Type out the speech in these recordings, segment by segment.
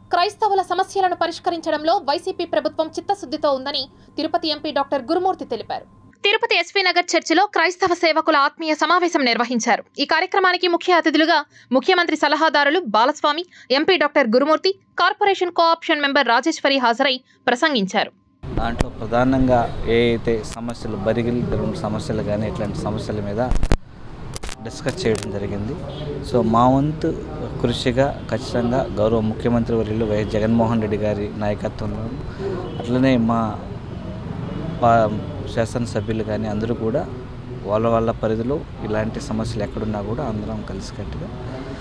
క్రైస్తవుల సమస్యలను పరిష్కరించడంలో వైసీపీ ప్రభుత్వం చిత్తశుద్ధితో ఉందని తిరుపతి ఎంపీ డాక్టర్ గురుమూర్తి తెలిపారు తిరుపతి ఎస్వీ నగర్ చర్చిలో క్రైస్తవ సేవకుల ఆత్మీయ సమావేశం నిర్వహించారు ఈ కార్యక్రమానికి ముఖ్య అతిథులుగా ముఖ్యమంత్రి సలహాదారులు Balaswamy MP doctor Gurumurthy corporation cooption member Rajeshwari హాజరై ప్రసంగించారు దాంట్లో ప్రధానంగా ఏ అయితే సమస్యలు బరిగిల్ గ్రౌండ్ సమస్యలు కానీ ఇట్లాంటి సమస్యల మీద డిస్కస్ చేయడం జరిగింది సో మా వంతు కృషిగా ఖచ్చితంగా గౌరవ ముఖ్యమంత్రి వర్యులు వైఎస్ జగన్మోహన్ రెడ్డి గారి నాయకత్వంలో అట్లనే మా పా శాసనసభ్యులు కానీ అందరూ కూడా వాళ్ళ వాళ్ళ పరిధిలో ఇలాంటి సమస్యలు ఎక్కడున్నా కూడా అందరం కలిసికట్టుగా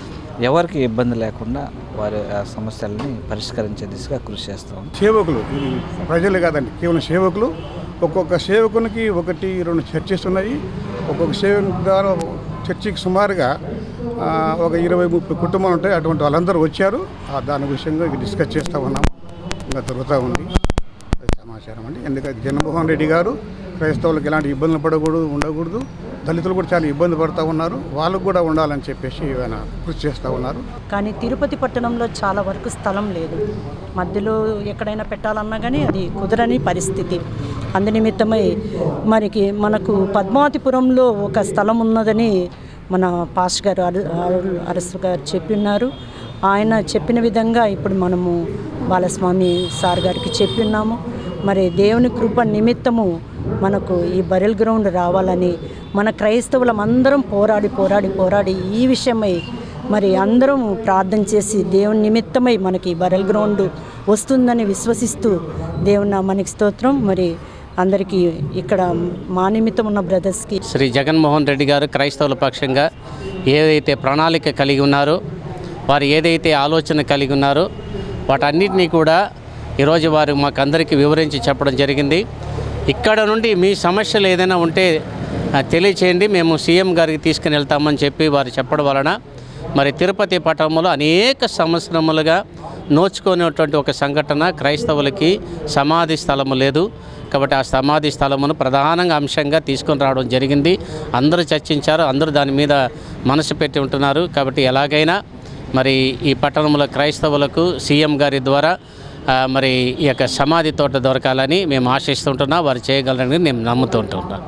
ఎవరికి ఇబ్బంది లేకుండా వారి ఆ సమస్యలని పరిష్కరించే దిశగా కృషి చేస్తాం సేవకులు ఇది ప్రజలు కాదండి కేవలం సేవకులు ఒక్కొక్క సేవకునికి ఒకటి రెండు చర్చెస్ ఉన్నాయి ఒక్కొక్క సేవకు ద్వారా చర్చికి సుమారుగా ఆ, ఒక ఇరవై ముప్పై కుటుంబాలు ఉంటాయి అటువంటి వాళ్ళందరూ వచ్చారు ఆ దాని విషయంగా ఇక డిస్కస్ చేస్తూ ఉన్నాం ఇంకా జరుగుతూ ఉంది అది సమాచారం అండి ఎందుకంటే జగన్మోహన్ రెడ్డి గారు క్రైస్తవులకు ఎలాంటి ఇబ్బందులు పడకూడదు ఉండకూడదు దళితులు కూడా చాలా ఇబ్బంది పడుతూ ఉన్నారు వాళ్ళకు కూడా ఉండాలని చెప్పేసి ఆయన కృషి చేస్తూ ఉన్నారు కానీ తిరుపతి పట్టణంలో చాలా వరకు స్థలం లేదు మధ్యలో ఎక్కడైనా పెట్టాలన్నా కానీ అది కుదరని పరిస్థితి అందునిమిత్తమై మనకి మనకు పద్మావతిపురంలో ఒక స్థలం ఉన్నదని మన పాస్ గారు అర అర- అరసు గారు చెప్పిన్నారు ఆయన చెప్పిన విధంగా ఇప్పుడు మనము బాలస్వామి సార్ గారికి చెప్పిన్నాము మరి దేవుని కృప నిమిత్తము మనకు ఈ బరెల్ గ్రౌండ్ రావాలని మన క్రైస్తవులం అందరం పోరాడి పోరాడి పోరాడి ఈ విషయమై మరి అందరం ప్రార్థన చేసి దేవుని నిమిత్తమై మనకి బరెల్ గ్రౌండ్ వస్తుందని విశ్వసిస్తూ దేవుని నామానికి స్తోత్రం మరి అందరికీ ఇక్కడ మా నిమిత్తం ఉన్న బ్రదర్స్కి శ్రీ జగన్మోహన్ రెడ్డి గారు క్రైస్తవుల పక్షంగా ఏదైతే ప్రణాళిక కలిగి ఉన్నారో వారు ఏదైతే ఆలోచన కలిగి ఉన్నారో వాటన్నిటినీ కూడా ఈరోజు వారు మాకందరికీ వివరించి చెప్పడం జరిగింది ఇక్కడ నుండి మీ సమస్యలు ఏదైనా ఉంటే ఆ, తెలియచేయండి మేము సీఎం గారికి తీసుకుని వెళ్తామని చెప్పి వారు చెప్పడం వలన మరి తిరుపతి పట్టణంలో అనేక సంవత్సరములుగా నోచుకునేటువంటి ఒక సంఘటన క్రైస్తవులకి సమాధి స్థలము లేదు కాబట్టి ఆ సమాధి స్థలమును ప్రధానంగా అంశంగా తీసుకొని రావడం జరిగింది అందరూ చర్చించారు అందరూ దాని మీద మనసు పెట్టి ఉంటున్నారు కాబట్టి ఎలాగైనా మరి ఈ పట్టణంలో క్రైస్తవులకు సీఎం గారి ద్వారా ఆ, మరి ఈ యొక్క సమాధి తోట దొరకాలని మేము ఆశిస్తుంటున్నాం వారు చేయగలరని నేను నమ్ముతుంటున్నాను